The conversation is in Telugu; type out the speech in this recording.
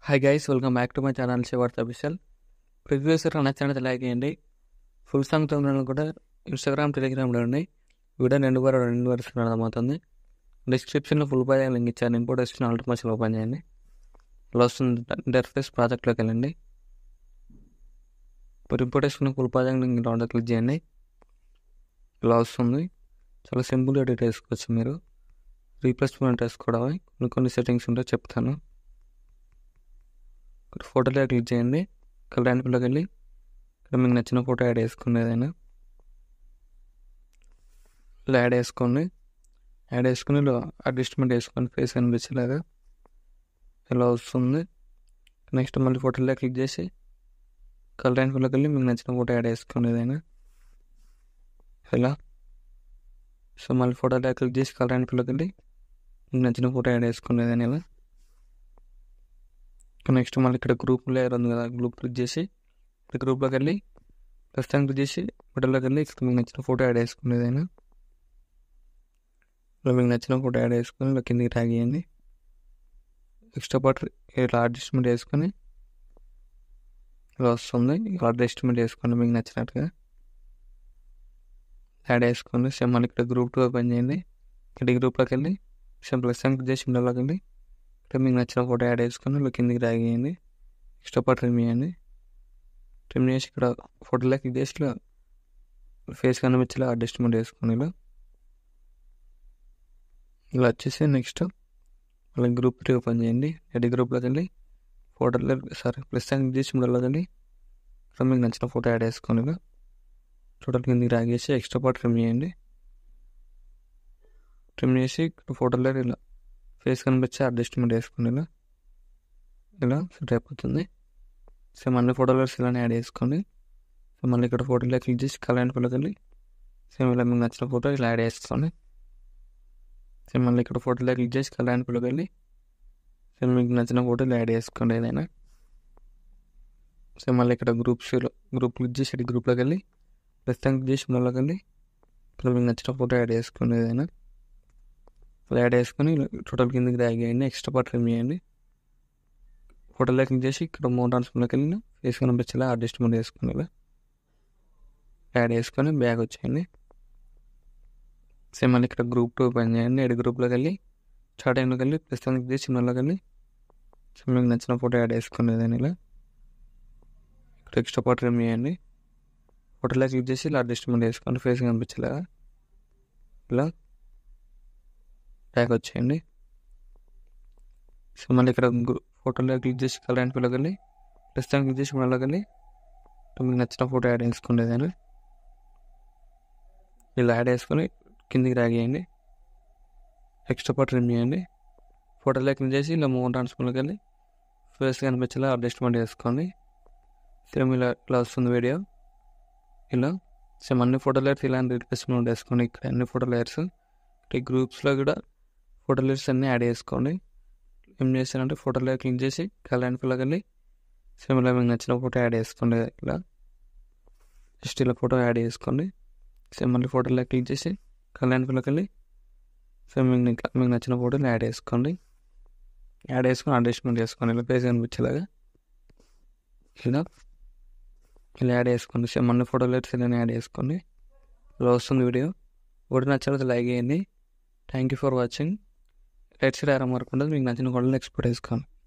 hi guys welcome back to my channel శివార్త అఫీషియల్ ప్రివ్యూస్ నచ్చినట్టు లైక్ చేయండి ఫుల్ సాంగ్ తొమ్మిది కూడా ఇన్స్టాగ్రామ్ టెలిగ్రామ్లో ఉన్నాయి వీడియో రెండు వారు రెండు వరకు అర్థమవుతుంది డిస్క్రిప్షన్లో ఫుల్ పై లింక్ ఇచ్చాను ఇంపోర్ట్ వచ్చిన ఆల్టర్మేషన్ ఓపెన్ చేయండి ఇలా వస్తుంది ఇంటర్ఫేస్ ప్రాజెక్ట్లోకి వెళ్ళండి ఇప్పుడు ఇంపోర్ట్ చేసుకున్న full project link download click చేయండి ఇలా వస్తుంది చాలా సింపుల్గా ఎడిట్ చేసుకోవచ్చు మీరు రీప్లేస్మెంట్ వేసుకోవడమే కొన్ని కొన్ని సెట్టింగ్స్ ఉంటే చెప్తాను ఇక్కడ ఫోటోలో క్లిక్ చేయండి కలర్ యానిపిల్లోకి వెళ్ళి ఇక్కడ మీకు నచ్చిన ఫోటో యాడ్ చేసుకోండి ఏదైనా ఇలా యాడ్ చేసుకోండి యాడ్ చేసుకుని ఇలా అడ్జస్ట్మెంట్ వేసుకోండి ఫేస్ కనిపించలేదా ఇలా వస్తుంది నెక్స్ట్ మళ్ళీ ఫోటోలో క్లిక్ చేసి కలర్ యానిపిల్లోకి వెళ్ళి మీకు నచ్చిన ఫోటో యాడ్ చేసుకోండి ఏదైనా ఇలా సో మళ్ళీ ఫోటోలో క్లిక్ చేసి కలర్ యానిపిల్లోకి వెళ్ళి మీకు నచ్చిన ఫోటో యాడ్ చేసుకోండి ఏదైనా ఇలా నెక్స్ట్ మళ్ళీ ఇక్కడ గ్రూప్ లేయర్ ఉంది కదా గ్రూప్ క్లిక్ చేసి ఇక్కడ గ్రూప్లోకి వెళ్ళి ప్రస్తుతం క్లిక్ చేసి ఫోటోలోకి వెళ్ళి ఇక్కడ మీకు నచ్చిన ఫోటో యాడ్ చేసుకుని ఏదైనా ఇలా మీకు నచ్చిన ఫోటో యాడ్ చేసుకొని ఇలా కిందికి ట్యాగ్ చేయండి ఎక్స్ట్రా పార్ట్ ఇలా అడ్జస్ట్మెంట్ చేసుకొని ఇలా వస్తుంది ఇలా అడ్జస్ట్మెంట్ చేసుకోండి మీకు నచ్చినట్టుగా యాడ్ చేసుకోండి సేమ్ మళ్ళీ ఇక్కడ గ్రూప్ టూ ఓపెన్ చేయండి ఇక్కడ గ్రూప్లోకి వెళ్ళి సేమ్ ప్లస్ క్లిక్ చేసి ఇందులోకి వెళ్ళి ఇక్కడ మీకు నచ్చిన ఫోటో యాడ్ చేసుకొని ఇలా కిందికి డ్రాగ్ చేయండి ఎక్స్ట్రా పార్ట్ ట్రిమ్ చేయండి ట్రిమ్ చేసి ఇక్కడ ఫోటోలో క్లిక్ చేసి ఇలా ఫేస్ కనిపించేలా అడ్జస్ట్మెంట్ వేసుకొని ఇలా ఇలా వచ్చేసి నెక్స్ట్ మళ్ళీ గ్రూప్ త్రీ ఓపెన్ చేయండి ఎడి గ్రూప్లోకి వెళ్ళి ఫోటోలో సారీ ప్లస్ క్లిక్ చేసి మూడోలోకి వెళ్ళి ఇక్కడ మీకు నచ్చిన ఫోటో యాడ్ చేసుకొని ఇలా టోటల్ కిందికి డ్రాగ్ చేసి ఎక్స్ట్రా పార్ట్ ట్రిమ్ చేయండి ట్రిమ్ చేసి ఇక్కడ ఫోటోలో ఇలా ఫేస్ కనిపించే అడ్జస్ట్మెంట్ వేసుకోండి ఇలా ఇలా సెట్ అయిపోతుంది సో మళ్ళీ ఫోటోలో ఇలానే యాడ్ చేసుకోండి సో మళ్ళీ ఇక్కడ ఫోటోలో క్లిక్ చేసి కలర్ అండ్ ఫోటోకి వెళ్ళి సేమ్ ఇలా మీకు నచ్చిన ఫోటో ఇలా యాడ్ చేసుకోండి సో మళ్ళీ ఇక్కడ ఫోటోలో క్లిక్ చేసి కలర్ అండ్ ఫోటోకి వెళ్ళి సేమ్ మీకు నచ్చిన ఫోటో ఇలా యాడ్ చేసుకోండి ఏదైనా సో మళ్ళీ ఇక్కడ గ్రూప్స్లో గ్రూప్ క్లిక్ చేసి ఇటు గ్రూప్లోకి వెళ్ళి ప్రస్తుతం క్లిక్ చేసి మళ్ళీకి వెళ్ళి ఇక్కడ మీకు నచ్చిన ఫోటో యాడ్ చేసుకోండి ఏదైనా ఇలా యాడ్ చేసుకొని టోటల్ కిందకి డ్రాగ్ చేయండి ఎక్స్ట్రా పార్ట్ రిమ్ చేయండి ఫోటోలో క్లిక్ చేసి ఇక్కడ మోర్ ట్రాన్స్ఫర్లోకి వెళ్ళి ఫేస్ కనిపించేలా అడ్జస్ట్మెంట్ చేసుకుని ఇలా యాడ్ చేసుకొని బ్యాగ్ వచ్చేయండి సేమ్ మళ్ళీ ఇక్కడ గ్రూప్ టూ ఓపెన్ చేయండి ఎడ్ గ్రూప్లోకి వెళ్ళి స్టార్టింగ్లోకి వెళ్ళి ప్రస్తుతం క్లిక్ చేసి చిన్నలోకి వెళ్ళి సో మీకు నచ్చిన ఫోటో యాడ్ చేసుకుని ఏదైనా ఇలా ఇక్కడ ఎక్స్ట్రా పార్ట్ రిమ్ చేయండి ఫోటోలో క్లిక్ చేసి ఇలా అడ్జస్ట్మెంట్ చేసుకోండి ఫేస్ కనిపించేలాగా ఇలా ట్యాగ్ వచ్చేయండి సో మళ్ళీ ఇక్కడ ఫోటోలో క్లిక్ చేసి కలర్ అండ్ పిల్లకి వెళ్ళి ప్రస్తుతం క్లిక్ చేసి మళ్ళీ వెళ్ళి మీకు నచ్చిన ఫోటో యాడ్ చేసుకుని ఏదైనా ఇలా యాడ్ చేసుకొని కిందికి ర్యాగ్ చేయండి ఎక్స్ట్రా పార్ట్ రిమ్ చేయండి ఫోటోలో క్లిక్ చేసి ఇలా మూవ్ ట్రాన్స్ఫర్లోకి వెళ్ళి ఫేస్ కనిపించేలా అడ్జస్ట్మెంట్ చేసుకోండి సేమ్ ఇలా ఇలా వస్తుంది వీడియో ఇలా సేమ్ అన్ని ఫోటో లేయర్స్ ఇలా రిప్లేస్మెంట్ వేసుకోండి ఇక్కడ అన్ని ఫోటో లేయర్స్ ఈ గ్రూప్స్లో కూడా ఫోటో లిస్ట్ అన్నీ యాడ్ చేసుకోండి ఏం చేస్తానంటే ఫోటోలో క్లిక్ చేసి కలర్ అండ్ ఫిల్లోకి వెళ్ళి సిమ్లో మీకు నచ్చిన ఫోటో యాడ్ చేసుకోండి ఇలా జస్ట్ ఇలా ఫోటో యాడ్ చేసుకోండి సేమ్ మళ్ళీ ఫోటోలో క్లిక్ చేసి కలర్ అండ్ ఫిల్లోకి వెళ్ళి సేమ్ మీకు మీకు నచ్చిన ఫోటోని యాడ్ చేసుకోండి యాడ్ చేసుకొని అడ్జస్ట్మెంట్ చేసుకోండి ఇలా పేజ్ కనిపించేలాగా ఇలా ఇలా యాడ్ చేసుకోండి సేమ్ మళ్ళీ ఫోటోలో ఇలా యాడ్ చేసుకోండి ఇలా వస్తుంది వీడియో వీడియో నచ్చినట్లయితే లైక్ చేయండి thank you for watching right side ఆరం వరకు ఉండదు మీకు నచ్చిన కూడా ఎక్స్పోర్ట్ చేసుకోండి